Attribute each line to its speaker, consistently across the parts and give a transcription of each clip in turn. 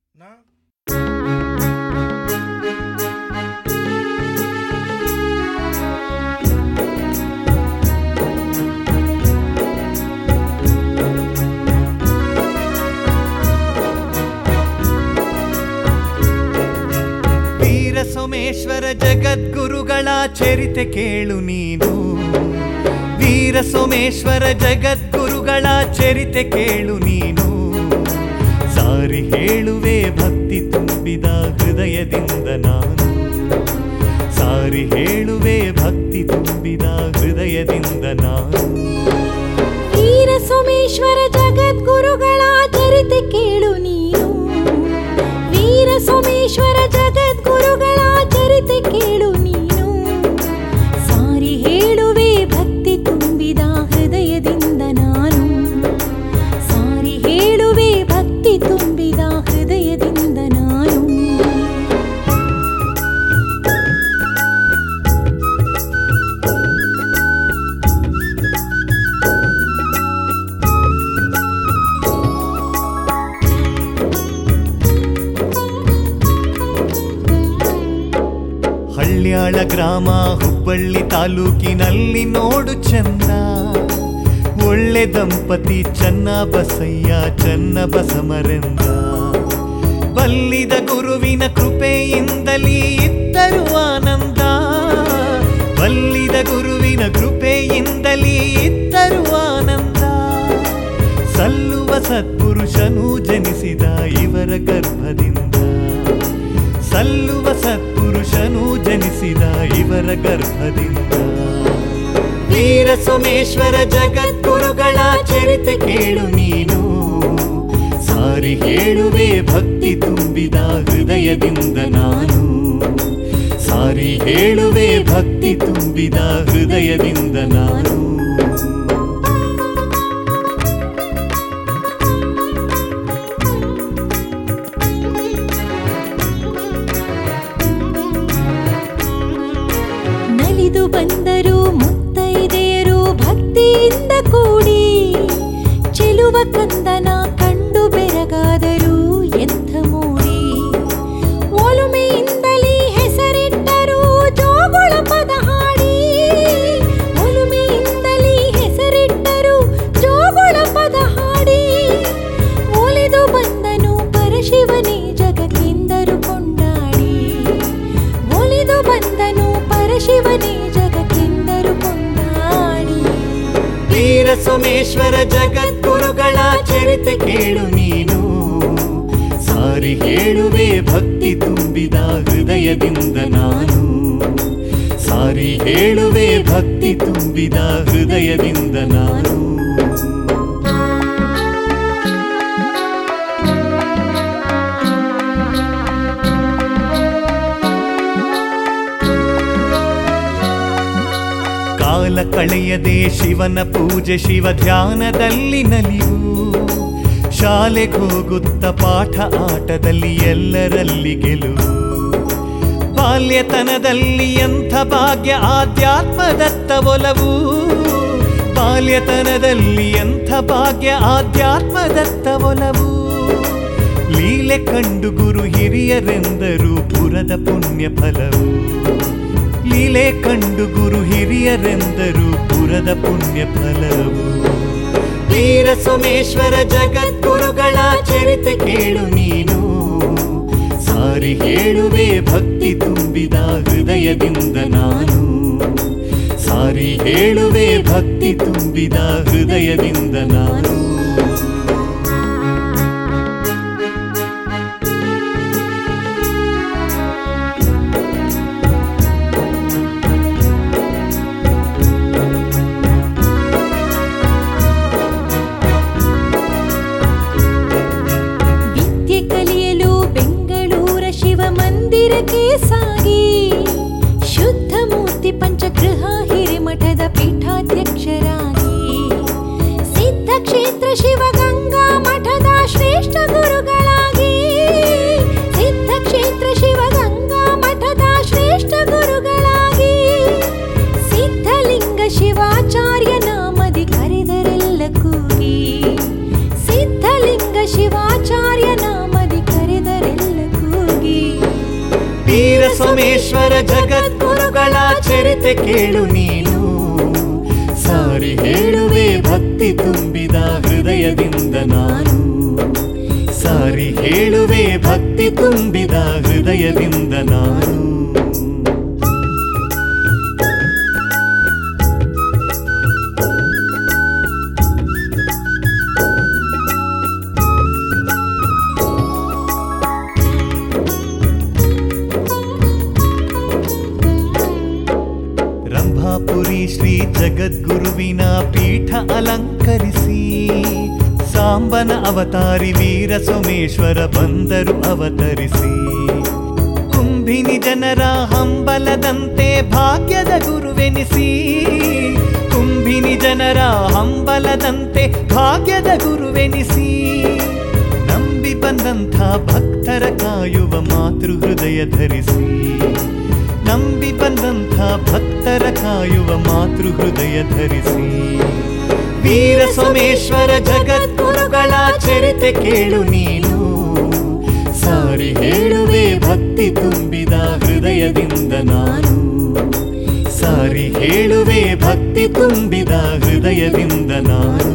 Speaker 1: ನಾ
Speaker 2: ವೀರ ಸೋಮೇಶ್ವರ ಜಗದ್ಗುರುಗಳ ಚರಿತೆ ಕೇಳು ನೀನು ವೀರ ಸೋಮೇಶ್ವರ ಜಗದ್ಗುರುಗಳ ಚರಿತೆ ಕೇಳು ನೀನು ಸಾರಿ ಹೇಳುವೆ ಭಕ್ತಿ ತುಂಬಿದ ಹೃದಯದಿಂದ ನಾನು ಸಾರಿ ಹೇಳುವೆ ಭಕ್ತಿ ತುಂಬಿದ ಹೃದಯದಿಂದ ನಾನು
Speaker 3: ವೀರ ಸೋಮೇಶ್ವರ ಜಗದ್ಗುರುಗಳ ಚರಿತೆ ಕೇಳು ನೀನು ವೀರ ಸೋಮೇಶ್ವರ ಜಗದ್ಗುರುಗಳ ಚರಿತೆ ಕೇಳು ನೀನು ಸಾರಿ ಹೇಳುವೆ ಭಕ್ತಿ ತುಂಬಿದ ಹೃದಯದಿಂದ ನಾನು ಸಾರಿ ಹೇಳುವೆ ಭಕ್ತಿ ತುಂಬಿದ ಹೃದಯದಿಂದ ನಾನು
Speaker 2: ಹಳ್ಳ್ಯಾಳ ಗ್ರಾಮ ಹುಬ್ಬಳ್ಳಿ ತಾಲೂಕಿನಲ್ಲಿ ನೋಡು ಚಂದ ಒಳ್ಳೆ ದಂಪತಿ ಚನ್ನ ಬಸಯ್ಯ ಚನ್ನ ಬಸಮರೆಂದ ಬಲ್ಲಿದ ಗುರುವಿನ ಕೃಪೆಯಿಂದಲೇ ಇದ್ದರು ಆನಂದ ಬಲ್ಲಿದ ಗುರುವಿನ ಕೃಪೆಯಿಂದಲೇ ಇದ್ದರು ಆನಂದ ಸಲ್ಲುವ ಸತ್ಪುರುಷನು ಜನಿಸಿದ ಇವರ ಗರ್ಭದಿಂದ ಸಲ್ಲುವ ಸತ್ಪುರುಷನು ಜನಿಸಿದ ಇವರ ಗರ್ಭದಿಂದ ವೀರ ಸೋಮೇಶ್ವರ ಜಗದ್ಗುರುಗಳ ಚರಿತೆ ಕೇಳು ನೀನು ಸಾರಿ ಹೇಳುವೆ ಭಕ್ತಿ ತುಂಬಿದ ಹೃದಯದಿಂದ ನಾನು ಸಾರಿ ಹೇಳುವೆ ಭಕ್ತಿ ತುಂಬಿದ ಹೃದಯದಿಂದ ನಾನು
Speaker 3: ನಲಿದು ಬಂದರು ಮುತ್ತೈದೆಯರು ಭಕ್ತಿಯಿಂದ ಕೂಡಿ ಚೆಲುವ ಕಂದನ ಕಂಡು ಬೆರಗಾದರು ಎಂಥ ಮೂಡಿ ಒಲುಮೆಯಿಂದಲೇ ಹೆಸರಿಟ್ಟರು ಜೋಗುಳ ಪದ ಹಾಡಿ ಒಲುಮೆಯಿಂದಲೇ ಹೆಸರಿಟ್ಟರು ಜೋಗುಳ ಪದ ಹಾಡಿ ಒಲಿದು ಬಂದನು ಪರಶಿವನೇ ಜಗಕ್ಕೆಂದರು ಕೊಂಡಾಡಿ ಒಲಿದು ಬಂದನು ಪರಶಿವನೇ ಜಗಕ್ಕೆಂದರು ಕೊಂಡಾಡಿ
Speaker 2: ವೀರ ಸೋಮೇಶ್ವರ ಜಗದ್ಗುರುಗಳ ಚರಿತೆ ಕೇಳು ನೀನು ಸಾರಿ ಹೇಳುವೆ ಭಕ್ತಿ ತುಂಬಿದ ಹೃದಯದಿಂದ ನಾನು ಸಾರಿ ಹೇಳುವೆ ಭಕ್ತಿ ತುಂಬಿದ ಹೃದಯದಿಂದ ನಾನು ಕಾಲ ಕಳೆಯದೆ ಶಿವನ ಪೂಜೆ ಶಿವ ಧ್ಯಾನದಲ್ಲಿ ನಲಿವು ಶಾಲೆಗೆ ಹೋಗುತ್ತ ಪಾಠ ಆಟದಲ್ಲಿ ಎಲ್ಲರಲ್ಲಿ ಗೆಲುವು ಬಾಲ್ಯತನದಲ್ಲಿ ಎಂಥ ಭಾಗ್ಯ ಆಧ್ಯಾತ್ಮದತ್ತ ಒಲವು ಬಾಲ್ಯತನದಲ್ಲಿ ಎಂಥ ಭಾಗ್ಯ ಆಧ್ಯಾತ್ಮದತ್ತ ಒಲವು ಲೀಲೆ ಕಂಡು ಗುರು ಹಿರಿಯರೆಂದರು ಪುರದ ಪುಣ್ಯ ಫಲವು ಲೀಲೆ ಕಂಡು ಗುರು ಹಿರಿಯರೆಂದರು ಪುರದ ಪುಣ್ಯ ಫಲವು ವೀರ ಸೋಮೇಶ್ವರ ಜಗದ್ಗುರುಗಳ ಚರಿತೆ ಕೇಳು ನೀನು ಸಾರಿ ಹೇಳುವೆ ಭಕ್ತಿ ತುಂಬಿದ ಹೃದಯದಿಂದ ನಾನು ಸಾರಿ ಹೇಳುವೆ ಭಕ್ತಿ ತುಂಬಿದ ಹೃದಯದಿಂದ ನಾನು
Speaker 3: ವಿದ್ಯೆ ಕಲಿಯಲು ಬೆಂಗಳೂರ ಶಿವ ಮಂದಿರಕ್ಕೆ ಸಾಗಿ ಶುದ್ಧ ಮೂರ್ತಿ ಪಂಚಗೃಹ ಹಿರೇಮಠದ ಪೀಠಾಧ್ಯಕ್ಷರಾಗಿ ಸಿದ್ಧ ಕ್ಷೇತ್ರ ಶಿವಗಂಗಾ ಮಠದ ಶ್ರೇಷ್ಠ ಗುರುಗಳಾಗಿ ಸಿದ್ಧ ಕ್ಷೇತ್ರ ಶಿವಗಂಗಾ ಮಠದ ಶ್ರೇಷ್ಠ ಗುರುಗಳಾಗಿ ಸಿದ್ಧಲಿಂಗ ಶಿವಾಚಾರ್ಯ ನಾಮದಿ ಕರೆದರೆಲ್ಲ ಕೂಗಿ ಸಿದ್ಧಲಿಂಗ ಶಿವಾಚಾರ್ಯ ನಾಮದಿ ಕರೆದರೆ
Speaker 2: ಸೋಮೇಶ್ವರ ಜಗದ್ಗುರುಗಳ ಚರಿತೆ ಕೇಳು ನೀನು ಸಾರಿ ಹೇಳುವೆ ಭಕ್ತಿ ತುಂಬಿದ ಹೃದಯದಿಂದ ನಾನು ಸಾರಿ ಹೇಳುವೆ ಭಕ್ತಿ ತುಂಬಿದ ಹೃದಯದಿಂದ ನಾನು ರಂಭಾಪುರಿ ಶ್ರೀ ಜಗದ್ಗುರುವಿನ ಪೀಠ ಅಲಂಕರಿಸಿ ಸಾಂಬನ ಅವತಾರಿ ವೀರ ಸೋಮೇಶ್ವರ ಬಂದರು ಅವತರಿಸಿ ಕುಂಭಿನಿ ಜನರ ಹಂಬಲದಂತೆ ಭಾಗ್ಯದ ಗುರುವೆನಿಸಿ ಕುಂಭಿನಿ ಜನರ ಹಂಬಲದಂತೆ ಭಾಗ್ಯದ ಗುರುವೆನಿಸಿ ನಂಬಿ ಬಂದಂಥ ಭಕ್ತರ ಕಾಯುವ ಮಾತೃ ಹೃದಯ ಧರಿಸಿ ನಂಬಿ ಬಂದಂಥ ಭಕ್ತರ ಕಾಯುವ ಮಾತೃ ಹೃದಯ ಧರಿಸಿ ವೀರ ಸೋಮೇಶ್ವರ ಜಗದ್ಗುರುಗಳ ಚರಿತೆ ಕೇಳು ನೀನು ಸಾರಿ ಹೇಳುವೆ ಭಕ್ತಿ ತುಂಬಿದ ಹೃದಯದಿಂದ ನಾನು ಸಾರಿ ಹೇಳುವೆ ಭಕ್ತಿ ತುಂಬಿದ ಹೃದಯದಿಂದ ನಾನು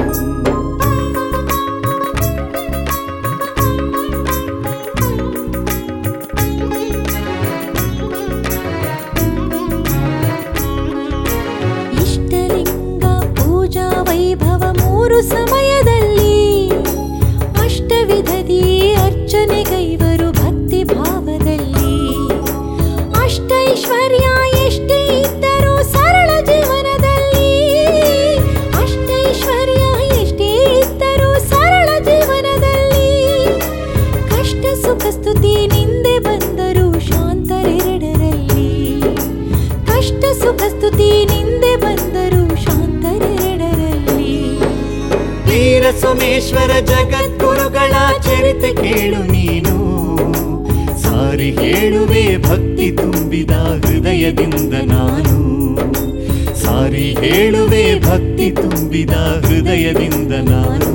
Speaker 3: ಇಷ್ಟಲಿಂಗ ಪೂಜಾ ವೈಭವ ಮೂರು ಸಮಯದಲ್ಲಿ ಅಷ್ಟವಿಧದಿ ಅರ್ಚನೆಗೈವರು ಭಕ್ತಿ ಭಾವದಲ್ಲಿ ಅಷ್ಟೈಶ್ವರ್ಯ ಎಷ್ಟೇ ಇದ್ದರೂ ಸರಳ ಜೀವನದಲ್ಲಿ ಅಷ್ಟೈಶ್ವರ್ಯ ಎಷ್ಟೇ ಇದ್ದರೂ ಸರಳ ಜೀವನದಲ್ಲಿ ಕಷ್ಟ ಸುಖ ಸ್ತುತಿ ನಿಂದೆ ಬಂದರು ಶಾಂತರೆರಡರಲ್ಲಿ ಕಷ್ಟ ಸುಖ ಸ್ತುತಿ ನಿಂದೆ ಬಂದರು ಶಾಂತರೆರಡರಲ್ಲಿ
Speaker 2: ವೀರ ಸೋಮೇಶ್ವರ ಜಗದ್ಗುರುಗಳ ಚರಿತೆ ಕೇಳು ನೀನು ಸಾರಿ ಹೇಳುವೆ ಭಕ್ತಿ ತುಂಬಿದ ಹೃದಯದಿಂದ ನಾನು ಸಾರಿ ಹೇಳುವೆ ಭಕ್ತಿ ತುಂಬಿದ ಹೃದಯದಿಂದ ನಾನು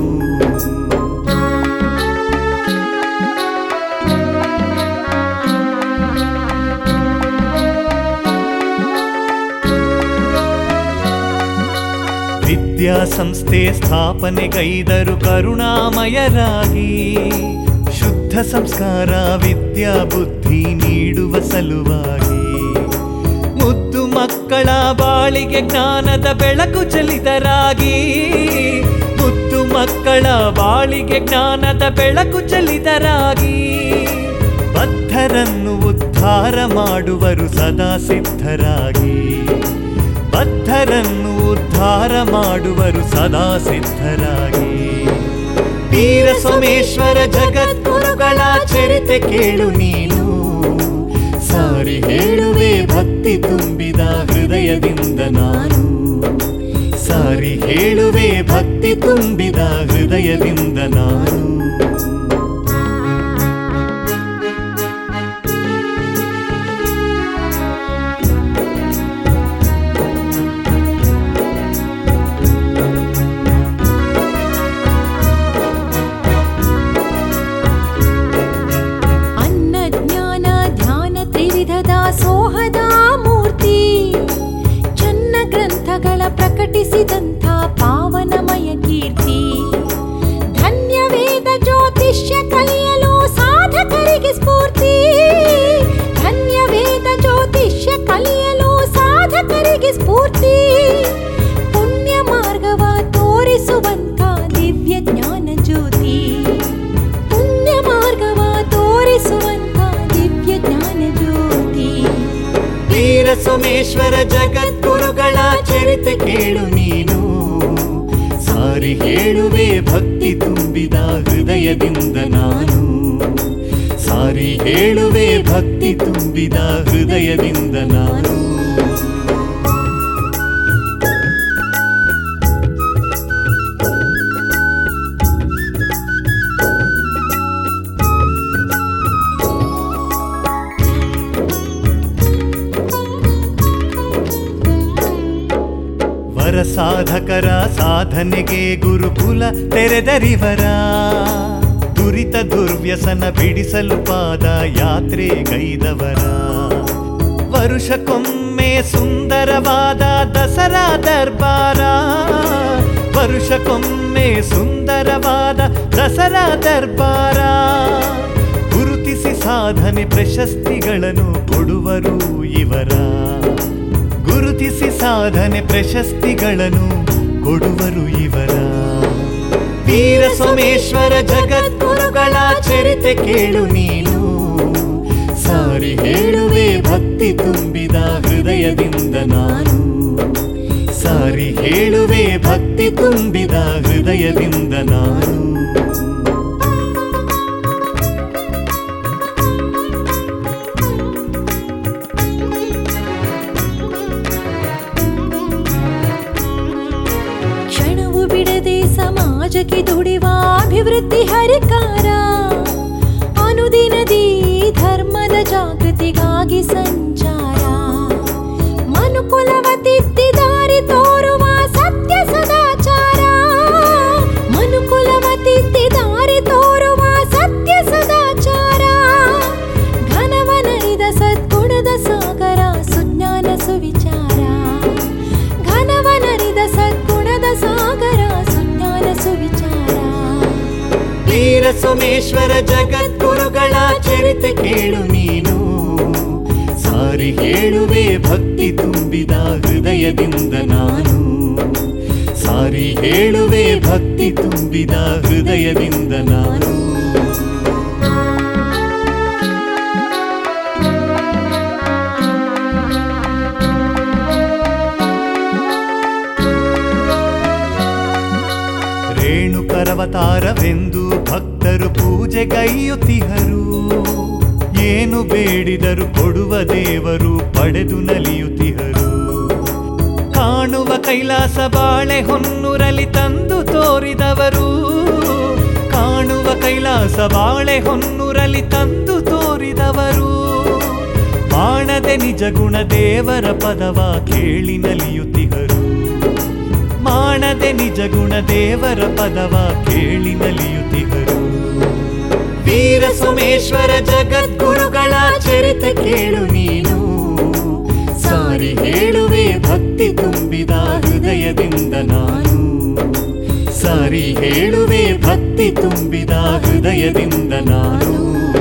Speaker 2: ವಿದ್ಯಾಸಂಸ್ಥೆ ಸ್ಥಾಪನೆಗೈದರು ಕರುಣಾಮಯರಾಗಿ ಶುದ್ಧ ಸಂಸ್ಕಾರ ವಿದ್ಯಾ ಬುದ್ಧಿ ನೀಡುವ ಸಲುವಾಗಿ ಮುದ್ದು ಮಕ್ಕಳ ಬಾಳಿಗೆ ಜ್ಞಾನದ ಬೆಳಕು ಚಲಿತರಾಗಿ ಮುದ್ದು ಮಕ್ಕಳ ಬಾಳಿಗೆ ಜ್ಞಾನದ ಬೆಳಕು ಚಲಿತರಾಗಿ ಬದ್ಧರನ್ನು ಉದ್ಧಾರ ಮಾಡುವರು ಸದಾ ಸಿದ್ಧರಾಗಿ ಬದ್ಧರನ್ನು ಉದ್ಧಾರ ಮಾಡುವರು ಸದಾ ಸಿದ್ಧರಾಗಿ ವೀರ ಸೋಮೇಶ್ವರ ಜಗದ್ಗುರುಗಳ ಚರಿತೆ ಕೇಳು ನೀನು ಸಾರಿ ಹೇಳುವೆ ಭಕ್ತಿ ತುಂಬಿದ ಹೃದಯದಿಂದ ನಾನು ಸಾರಿ ಹೇಳುವೆ ಭಕ್ತಿ ತುಂಬಿದ ಹೃದಯದಿಂದ ನಾನು
Speaker 3: ಅನ್ನ ಜ್ಞಾನ ಧ್ಯಾನ ತ್ರಿವಿಧದ ಸೋಹದ ಮೂರ್ತಿ ಚನ್ನ ಗ್ರಂಥಗಳ ಪ್ರಕಟಿಸಿದಂಥ ಪಾವನಮಯ ಕೀರ್ತಿ ಧನ್ಯ ವೇದ ಜ್ಯೋತಿಷ್ಯ ಕಲಿಯಲು ಸಾಧಕರಿಗೆ ಸ್ಫೂರ್ತಿ ಧನ್ಯ ವೇದ ಜ್ಯೋತಿಷ್ಯ ಕಲಿಯಲು ಸಾಧಕರಿಗೆ ಸ್ಫೂರ್ತಿ ಪುಣ್ಯ ಮಾರ್ಗವ ತೋರಿಸುವಂಥ ದಿವ್ಯ ಜ್ಞಾನ ಜ್ಯೋತಿ ಪುಣ್ಯ ಮಾರ್ಗವ ತೋರಿಸುವಂಥ ದಿವ್ಯ ಜ್ಞಾನ ಜ್ಯೋತಿ
Speaker 2: ವೀರ ಸೋಮೇಶ್ವರ ಜಗದ್ಗುರುಗಳ ಚರಿತೆ ಕೇಳು ನೀನು ಸಾರಿ ಹೇಳುವೆ ಭಕ್ತಿ ತುಂಬಿದ ಹೃದಯದಿಂದ ನಾನು ಸಾರಿ ಹೇಳುವೆ ಭಕ್ತಿ ತುಂಬಿದ ಹೃದಯದಿಂದ ನಾನು ವರ ಸಾಧಕರ ಸಾಧನೆಗೆ ಗುರುಕುಲ ತೆರೆದರಿವರ ದುರಿತ ದುರ್ವ್ಯಸನ ಬಿಡಿಸಲು ಪಾದ ಯಾತ್ರೆ ಗೈದವರ ವರುಷಕ್ಕೊಮ್ಮೆ ಸುಂದರವಾದ ದಸರಾ ದರ್ಬಾರ ವರುಷಕ್ಕೊಮ್ಮೆ ಸುಂದರವಾದ ದಸರಾ ದರ್ಬಾರ ಗುರುತಿಸಿ ಸಾಧನೆ ಪ್ರಶಸ್ತಿಗಳನ್ನು ಕೊಡುವರು ಇವರ ಗುರುತಿಸಿ ಸಾಧನೆ ಪ್ರಶಸ್ತಿಗಳನ್ನು ಕೊಡುವರು ಇವರ ವೀರ ಸೋಮೇಶ್ವರ ಜಗದ್ಗುರುಗಳ ಚರಿತೆ ಕೇಳು ನೀನು ಸಾರಿ ಹೇಳುವೆ ಭಕ್ತಿ ತುಂಬಿದ ಹೃದಯದಿಂದ ನಾನು ಸಾರಿ ಹೇಳುವೆ ಭಕ್ತಿ ತುಂಬಿದ ಹೃದಯದಿಂದ ನಾನು
Speaker 3: ಕ್ಷಣವು ಬಿಡದೆ ಸಮಾಜಕ್ಕೆ ದುಡಿವ ಅಭಿವೃದ್ಧಿ ಹರಿಕಾರ ಅನುದಿನದಿ ಧರ್ಮದ ಜಾಗೃತಿಗಾಗಿ ಸಂಚಾರ ಮನುಕುಲವ ತಿದ್ದಿ ದಾರಿ ತೋರುವ ಸತ್ಯ ಸದಾಚಾರ ಮನುಕುಲವ ತಿದ್ದಿ ದಾರಿ ತೋರುವ ಸತ್ಯ ಸದಾಚಾರ ಘನವನರಿದ ಸದ್ಗುಣದ ಸಾಗರ ಸುಜ್ಞಾನ ಸುವಿಚಾರ ಘನವನರಿದ ಸದ್ಗುಣದ ಸಾಗರ ಸುಜ್ಞಾನ ಸುವಿಚಾರ
Speaker 2: ವೀರ ಸೋಮೇಶ್ವರ ಜಗದ್ಗುರುಗಳ ಚರಿತೆ ಕೇಳು ನೀನು ಸಾರಿ ಹೇಳುವೆ ಭಕ್ತಿ ತುಂಬಿದ ಹೃದಯದಿಂದ ನಾನು ಸಾರಿ ಹೇಳುವೆ ಭಕ್ತಿ ತುಂಬಿದ ಹೃದಯದಿಂದ ನಾನು ರೇಣು ಪರ್ವತಾರವೆಂದು ಭಕ್ತರು ಪೂಜೆಗೈಯುತ್ತಿಹರು ಏನು ಬೇಡಿದರು ಕೊಡುವ ದೇವರು ಪಡೆದು ನಲಿಯುತ್ತಿಹರು ಕಾಣುವ ಕೈಲಾಸ ಬಾಳೆ ಹೊನ್ನುರಲಿ ತಂದು ತೋರಿದವರು ಕಾಣುವ ಕೈಲಾಸ ಬಾಳೆ ಹೊನ್ನುರಲಿ ತಂದು ತೋರಿದವರು ಮಾಡದೆ ನಿಜ ಗುಣ ದೇವರ ಪದವ ಕೇಳಿ ನಲಿಯುತ್ತಿಹರು ಮಾಡದೆ ನಿಜ ಗುಣ ದೇವರ ಪದವ ಕೇಳಿ ನಲಿಯುತ್ತಿಹರು ವೀರ ಸೋಮೇಶ್ವರ ಜಗದ್ಗುರುಗಳ ಚರಿತೆ ಕೇಳು ನೀನು ಸಾರಿ ಹೇಳುವೆ ಭಕ್ತಿ ತುಂಬಿದ ಹೃದಯದಿಂದ ನಾನು ಸಾರಿ ಹೇಳುವೆ ಭಕ್ತಿ ತುಂಬಿದ ಹೃದಯದಿಂದ ನಾನು